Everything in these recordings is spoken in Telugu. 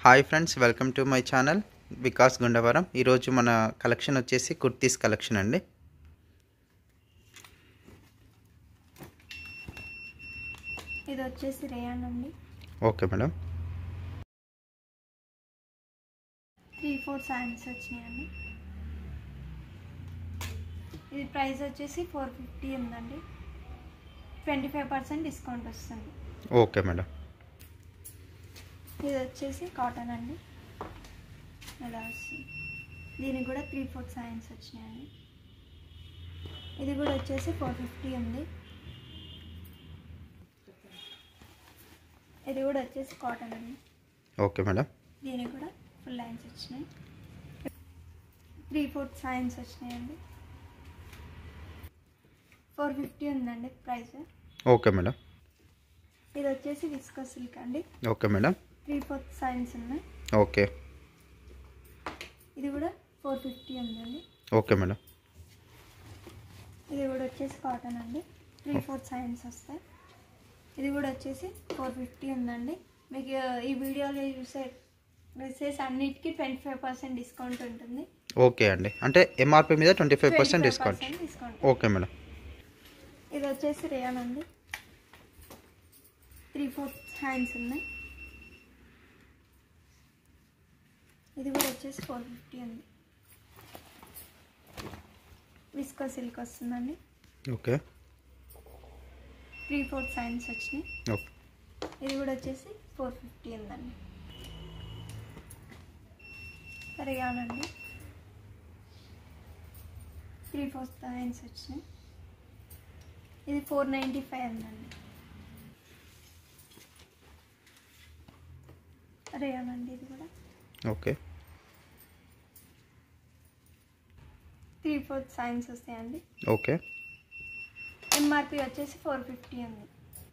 hi friends welcome to my channel Vikas Gundavaram ఈరోజు మన కలెక్షన్ వచ్చేసి కుర్తీస్ కలెక్షన్ అండి ఇది వచ్చేసి రేయాన్ అండి okay madam three four saris వచ్చినాయండి ఇది ప్రైస్ వచ్చేసి ఫోర్ ఫిఫ్టీ ఉందండి ట్వంటీ ఫైవ్ పర్సెంట్ డిస్కౌంట్ వస్తుంది ఓకే మేడం ఇది వచ్చేసి కాటన్ అండి ఇలా వస్తుంది దీనికి కూడా త్రీ ఫోర్ సైన్స్ వచ్చినాయండి ఇది కూడా వచ్చేసి ఫోర్ ఫిఫ్టీ ఉంది ఇది కూడా వచ్చేసి కాటన్ అండి ఓకే మేడం దీనికి కూడా ఫుల్ లైన్స్ వచ్చినాయి త్రీ ఫోర్త్ సైన్స్ వచ్చినాయండి ఫోర్ ఫిఫ్టీ ఉందండి ప్రైస్ ఓకే మేడం ఇది వచ్చేసి విస్కో సిల్క్ అండి ఓకే మేడం త్రీ ఫోర్త్ సైన్స్ ఉన్నాయి ఓకే ఇది కూడా ఫోర్ ఫిఫ్టీ ఉందండి ఓకే మేడం ఇది కూడా వచ్చేసి కాటన్ అండి త్రీ ఫోర్త్ సైన్స్ వస్తాయి ఇది కూడా వచ్చేసి ఫోర్ ఫిఫ్టీ ఉందండి మీకు ఈ వీడియోలో చూసే డ్రెస్సెస్ అన్నిటికీ ట్వంటీ ఫైవ్ పర్సెంట్ డిస్కౌంట్ ఉంటుంది ఓకే అండి అంటే ఎంఆర్పి మీద twenty five percent discount discount okay madam ఇది వచ్చేసి రేయాన్ అండి త్రీ ఫోర్ హ్యాండ్స్ ఉన్నాయి ఇది కూడా వచ్చేసి ఫోర్ ఫిఫ్టీ ఉంది విస్కో సిల్క్ వస్తుందండి ఓకే త్రీ ఫోర్ సైన్స్ వచ్చినాయి ఓకే ఇది కూడా వచ్చేసి ఫోర్ ఫిఫ్టీ ఉందండి రేయాన్ అండి త్రీ ఫోర్ సైన్స్ వచ్చినాయి ఇది ఫోర్ నైంటీ ఫైవ్ ఉందండి రేయాన్ అండి ఇది కూడా ఓకే త్రీ ఫోర్త్ సైన్స్ వస్తాయండి ఓకే ఎంఆర్పి వచ్చేసి ఫోర్ ఫిఫ్టీ ఉంది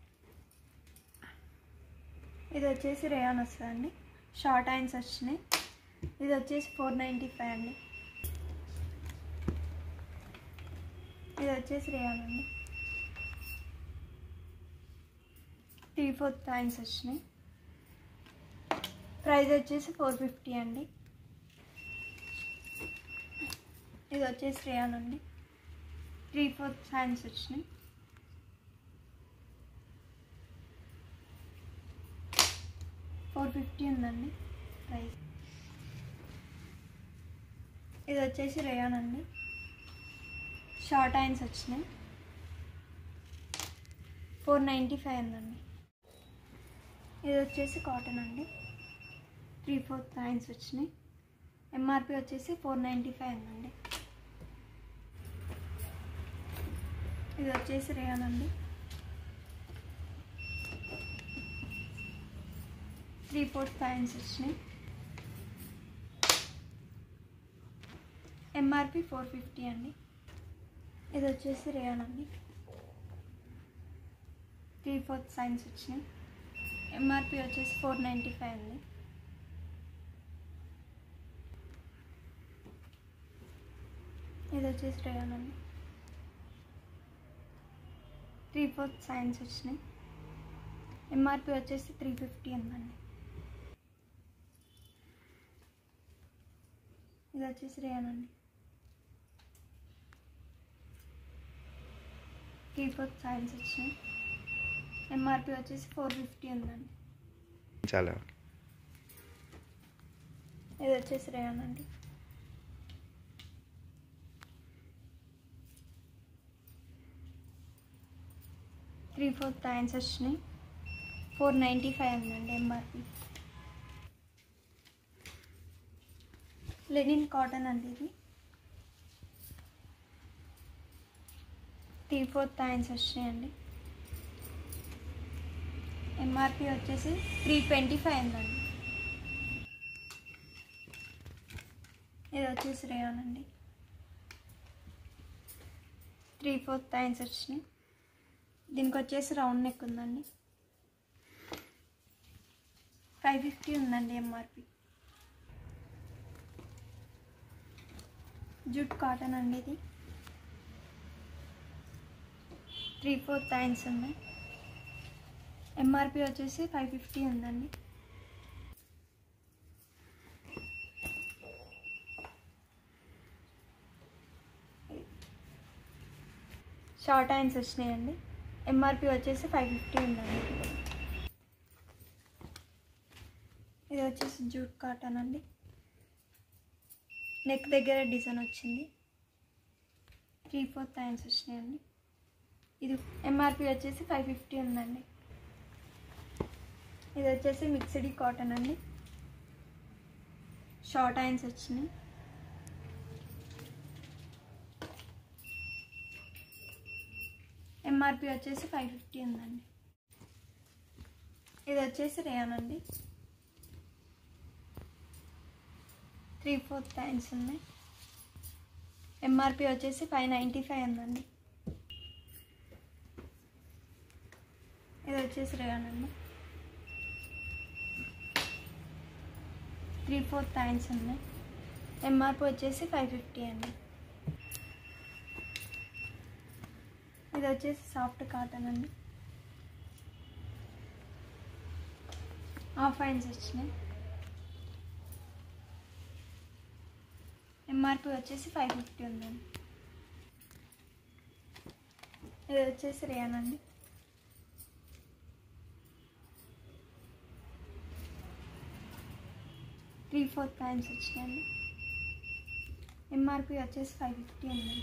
ఇది వచ్చేసి రేయాన్ వస్తుందండి షార్ట్ హ్యాండ్స్ వచ్చినాయి ఇది వచ్చేసి ఫోర్ నైంటీ ఫైవ్ అండి ఇది వచ్చేసి రేయాన్ అండి త్రీ ఫోర్త్ హ్యాండ్స్ వచ్చినాయి ప్రైస్ వచ్చేసి ఫోర్ ఫిఫ్టీ అండి ఇది వచ్చేసి రేయాన్ అండి త్రీ ఫోర్త్ హ్యాండ్స్ వచ్చినాయి ఫోర్ ఫిఫ్టీ ఉందండి ప్రైస్ ఇది వచ్చేసి రేయాన్ అండి షార్ట్ హ్యాండ్స్ వచ్చినాయి ఫోర్ నైంటీ ఫైవ్ ఉందండి ఇది వచ్చేసి కాటన్ అండి త్రీ ఫోర్త్ హ్యాండ్స్ వచ్చినాయి ఎంఆర్పి వచ్చేసి ఫోర్ నైంటీ ఫైవ్ ఉందండి ఇది వచ్చేసి రేయాన్ అండి త్రీ ఫోర్త్ ప్యాంట్స్ వచ్చినాయి ఎంఆర్పి ఫోర్ ఫిఫ్టీ అండి ఇది వచ్చేసి రేయాన్ అండి త్రీ ఫోర్త్ సైన్స్ వచ్చినాయి ఎంఆర్పి వచ్చేసి ఫోర్ నైంటీ ఫైవ్ అండి ఇది వచ్చేసి రేయాన్ అండి త్రీ ఫోర్త్ సైన్స్ వచ్చినాయి ఎంఆర్పి వచ్చేసి త్రీ ఫిఫ్టీ ఉందండి ఇది వచ్చేసి రేయానండి త్రీ ఫోర్త్ సైన్స్ వచ్చినాయి ఎంఆర్పి వచ్చేసి ఫోర్ ఫిఫ్టీ ఉందండి చాలా ఇది వచ్చేసి రేయానండి త్రీ ఫోర్త్ టైన్స్ వచ్చినాయి ఫోర్ నైంటీ ఫైవ్ ఉందండి ఎంఆర్పి లెనిన్ కాటన్ అండి ఇది త్రీ ఫోర్త్ టైన్స్ వచ్చినాయండి ఎంఆర్పి వచ్చేసి త్రీ ట్వంటీ ఫైవ్ ఉందండి ఇది వచ్చేసి రేయాన్ అండి త్రీ ఫోర్త్ టైన్స్ వచ్చినాయి దీనికి వచ్చేసి రౌండ్ నెక్ ఉందండి ఫైవ్ ఫిఫ్టీ ఉందండి ఎంఆర్పి జూట్ కాటన్ అండి ఇది త్రీ ఫోర్ టైన్స్ ఉన్నాయి ఎంఆర్పి వచ్చేసి ఫైవ్ ఫిఫ్టీ ఉందండి షార్ట్ హ్యాండ్స్ వచ్చినాయండి ఎంఆర్పి వచ్చేసి ఫైవ్ ఫిఫ్టీ ఉందండి ఇది వచ్చేసి జూట్ కాటన్ అండి నెక్ దగ్గర డిజైన్ వచ్చింది త్రీ ఫోర్త్ హ్యాండ్స్ వచ్చినాయండి ఇది ఎంఆర్పి వచ్చేసి ఫైవ్ ఫిఫ్టీ ఉందండి ఇది వచ్చేసి మిక్స్డ్ కాటన్ అండి షార్ట్ హ్యాండ్స్ వచ్చినాయి ఎంఆర్పి వచ్చేసి ఫైవ్ ఫిఫ్టీ ఉందండి ఇది వచ్చేసి రేయాన్ అండి త్రీ ఫోర్త్ హ్యాండ్స్ ఉన్నాయి ఎంఆర్పి వచ్చేసి ఫైవ్ నైంటీ ఫైవ్ ఉందండి ఇది వచ్చేసి రేయాన్ అండి త్రీ ఫోర్త్ హ్యాండ్స్ ఉన్నాయి ఎంఆర్పి వచ్చేసి ఫైవ్ ఫిఫ్టీ అండి ఇది వచ్చేసి సాఫ్ట్ కాటన్ అండి హాఫ్ హ్యాండ్స్ వచ్చినాయి ఎంఆర్పి వచ్చేసి ఫైవ్ ఫిఫ్టీ ఉందండి ఇది వచ్చేసి రేయాన్ అండి త్రీ ఫోర్త్ హ్యాండ్స్ వచ్చినాయండి ఎంఆర్పి వచ్చేసి ఫైవ్ ఫిఫ్టీ ఉందండి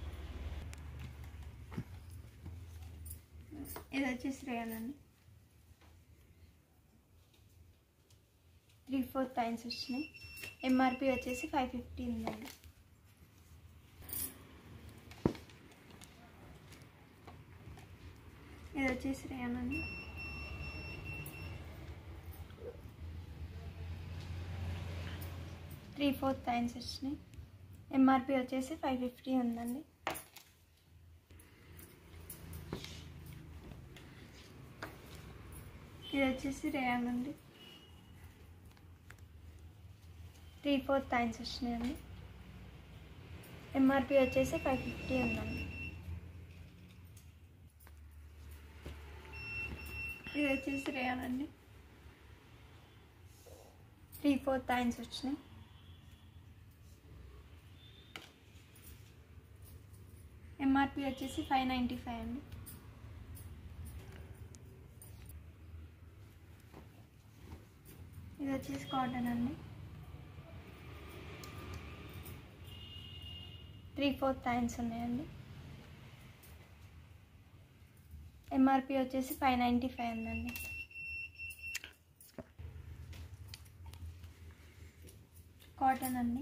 ఇది వచ్చేసి రేయాన్ అండి త్రీ ఫోర్త్ టైమ్స్ వచ్చినాయి ఎంఆర్పి వచ్చేసి ఫైవ్ ఫిఫ్టీ ఉందండి ఇది వచ్చేసి రేయాన్ అండి త్రీ ఫోర్త్ టైమ్స్ వచ్చినాయి ఎంఆర్పి వచ్చేసి ఫైవ్ ఫిఫ్టీ ఉందండి ఇది వచ్చేసి రేయాన్ అండి త్రీ ఫోర్త్ టైమ్స్ వచ్చినాయండి ఎంఆర్పి వచ్చేసి ఫైవ్ ఫిఫ్టీ ఉందండి ఇది వచ్చేసి రేయాన్ అండి త్రీ ఫోర్త్ టైమ్స్ వచ్చినాయి ఎంఆర్పి వచ్చేసి ఫైవ్ నైంటీ ఫైవ్ అండి ఇది వచ్చేసి కాటన్ అండి త్రీ ఫోర్త్ టైమ్స్ ఉన్నాయండి ఎంఆర్పి వచ్చేసి ఫైవ్ నైంటీ ఫైవ్ ఉందండి కాటన్ అండి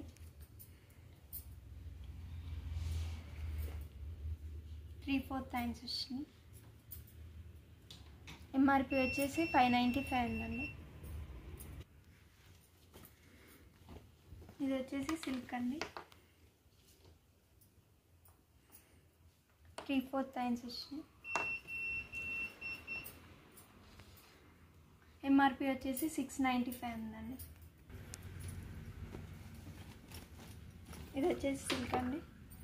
త్రీ ఫోర్త్ టైమ్స్ వచ్చినాయి ఎంఆర్పి వచ్చేసి ఫైవ్ నైంటీ ఫైవ్ ఉందండి ఇది వచ్చేసి సిల్క్ అండి త్రీ ఫోర్త్ టైమ్స్ వచ్చినాయి ఎంఆర్పి వచ్చేసి సిక్స్ నైంటీ ఫైవ్ ఉందండి ఇది వచ్చేసి సిల్క్ అండి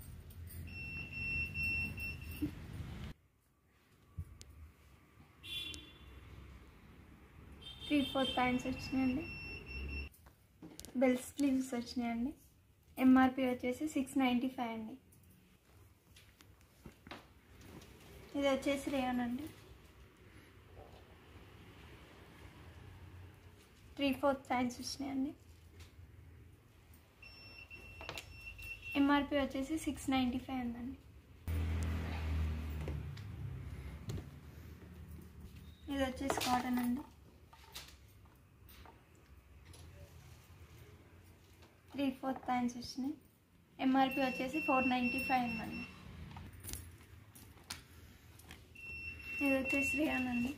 త్రీ ఫోర్త్ టైమ్స్ వచ్చినాయండి బెల్ స్లీవ్స్ వచ్చినాయండి ఎంఆర్పి వచ్చేసి సిక్స్ నైంటీ ఫైవ్ అండి ఇది వచ్చేసి రేయన్ అండి త్రీ ఫోర్త్ టైమ్స్ వచ్చినాయండి ఎంఆర్పి వచ్చేసి సిక్స్ నైంటీ ఫైవ్ ఉందండి ఇది వచ్చేసి కాటన్ అండి త్రీ ఫోర్త్ టైమ్స్ వచ్చినాయి ఎంఆర్పి వచ్చేసి ఫోర్ నైంటీ ఫైవ్ ఉందండి ఇది వచ్చేసి రియాన్ అండి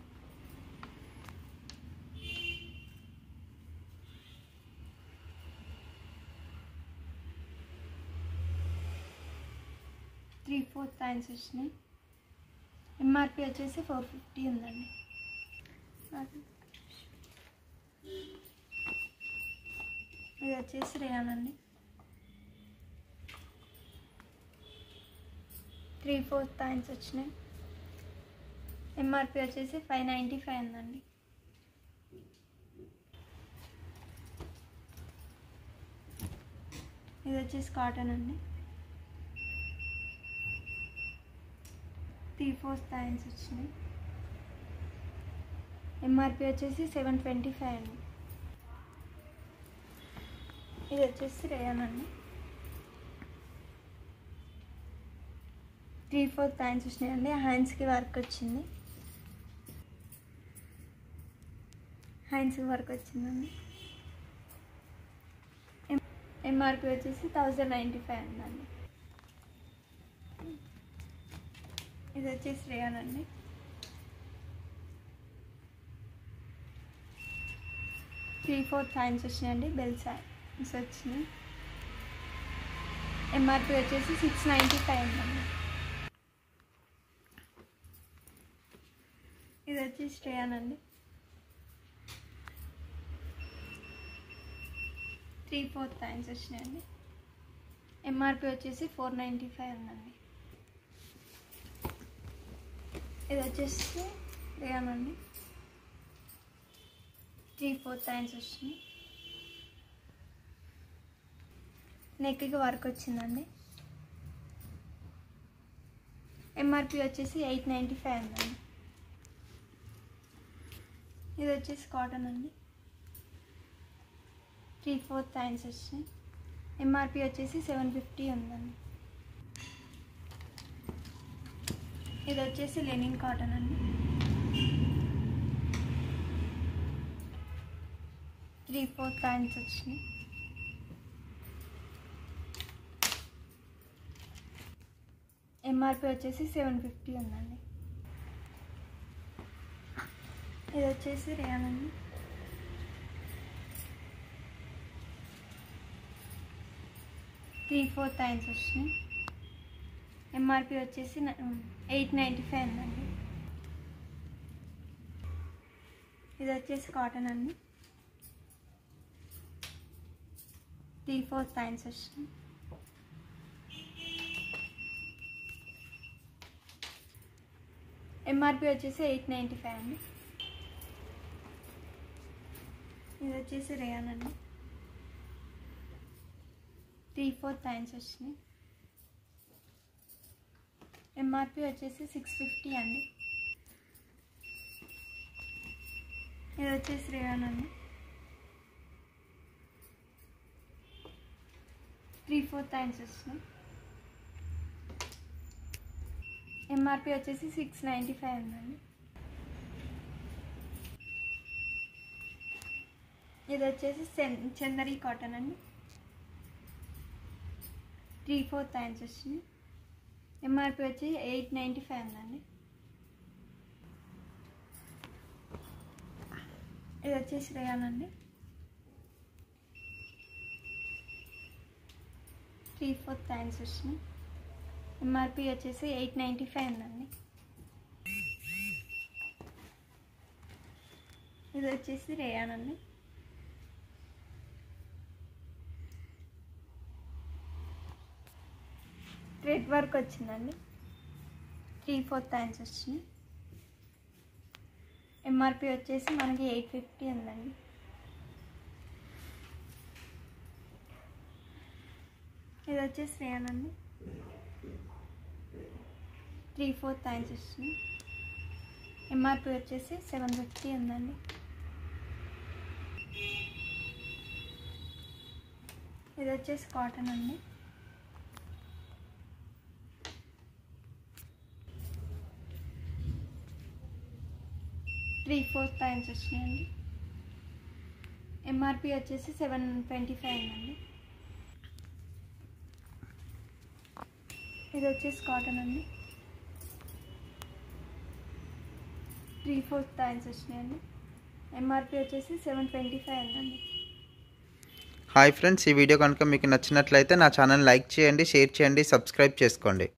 త్రీ ఫోర్త్ టైమ్స్ వచ్చినాయి ఎంఆర్పి వచ్చేసి ఫోర్ ఫిఫ్టీ ఉందండి ఇది వచ్చేసి రేయాన్ అండి త్రీ ఫోర్త్ టైమ్స్ వచ్చినాయి ఎంఆర్పి వచ్చేసి ఫైవ్ నైంటీ ఫైవ్ ఉందండి ఇది వచ్చేసి కాటన్ అండి త్రీ ఫోర్ హ్యాండ్స్ వచ్చినాయి ఎంఆర్పి వచ్చేసి సెవెన్ ట్వంటీ ఫైవ్ అండి ఇది వచ్చేసి రేయన్ అండి త్రీ ఫోర్ హ్యాండ్స్ వచ్చినాయండి హ్యాండ్స్కి వర్క్ వచ్చింది హ్యాండ్స్కి వర్క్ వచ్చిందండి ఎంఆర్పి వచ్చేసి థౌజండ్ నైంటీ ఫైవ్ ఉందండి ఇది వచ్చేసి రేయన్ అండి త్రీ ఫోర్ హ్యాండ్స్ వచ్చినాయండి బెల్ హ్యాండ్స్ వచ్చినాయి ఎంఆర్పి వచ్చేసి సిక్స్ నైంటీ ఫైవ్ ఉందండి ఇది వచ్చేసి రేయన్ అండి త్రీ ఫోర్త్ టైమ్స్ వచ్చినాయండి ఎంఆర్పి వచ్చేసి ఫోర్ నైంటీ ఫైవ్ ఉందండి ఇది వచ్చేసి రేయన్ అండి త్రీ ఫోర్ టైమ్స్ వచ్చినాయి నెక్కి వర్క్ వచ్చిందండి ఎంఆర్పి వచ్చేసి ఎయిట్ నైంటీ ఫైవ్ ఉందండి ఇది వచ్చేసి కాటన్ అండి త్రీ ఫోర్ టైమ్స్ వచ్చినాయి ఎంఆర్పి వచ్చేసి సెవెన్ ఫిఫ్టీ ఉందండి ఇది వచ్చేసి లెనిన్ కాటన్ అండి త్రీ ఫోర్ టైమ్స్ వచ్చినాయి ఎంఆర్పి వచ్చేసి సెవెన్ ఫిఫ్టీ ఉందండి ఇది వచ్చేసి రేయన్ అండి త్రీ ఫోర్ టైమ్స్ వచ్చినాయి ఎంఆర్పి వచ్చేసి ఎయిట్ నైంటీ ఫైవ్ ఉందండి ఇది వచ్చేసి కాటన్ అండి త్రీ ఫోర్ టైమ్స్ వచ్చినాయి ఎంఆర్పి వచ్చేసి ఎయిట్ నైంటీ ఫైవ్ అండి ఇది వచ్చేసి రేయాన్ అండి త్రీ ఫోర్ టైమ్స్ వచ్చినాయి ఎంఆర్పి వచ్చేసి సిక్స్ ఫిఫ్టీ అండి ఇది వచ్చేసి రేయాన్ అండి త్రీ ఫోర్ టైమ్స్ వచ్చినాయి ఎంఆర్పి వచ్చేసి సిక్స్ నైంటీ ఫైవ్ ఉందండి ఇది వచ్చేసి చెన్ చందరి కాటన్ అండి త్రీ ఫోర్ టైమ్స్ వచ్చినాయి ఎంఆర్పి వచ్చి ఎయిట్ నైంటీ ఫైవ్ ఉందండి ఇది వచ్చేసి రేయాన్ అండి త్రీ ఫోర్ టైమ్స్ వచ్చినాయి ఎంఆర్పి వచ్చేసి ఎయిట్ నైంటీ ఫైవ్ ఉందండి ఇది వచ్చేసి రేయాన్ అండి థ్రెడ్ వర్క్ వచ్చిందండి త్రీ ఫోర్ టైమ్స్ వచ్చినాయి ఎంఆర్పి వచ్చేసి మనకి ఎయిట్ ఫిఫ్టీ ఉందండి ఇది వచ్చేసి రేయాన్ అండి త్రీ ఫోర్ టైమ్స్ వచ్చినాయి ఎంఆర్పి వచ్చేసి సెవెన్ ఫిఫ్టీ ఉందండి ఇది వచ్చేసి కాటన్ అండి త్రీ ఫోర్ టైమ్స్ వచ్చినాయండి ఎంఆర్పి వచ్చేసి సెవెన్ ట్వంటీ ఫైవ్ ఉందండి ఇది వచ్చేసి కాటన్ అండి త్రీ ఫోర్ టైమ్స్ వచ్చినాయండి ఎంఆర్పి వచ్చేసి సెవెన్ ట్వంటీ ఫైవ్ ఉందండి హాయ్ ఫ్రెండ్స్ ఈ వీడియో కనుక మీకు నచ్చినట్లయితే నా ఛానల్ లైక్ చేయండి షేర్ చేయండి సబ్స్క్రైబ్ చేసుకోండి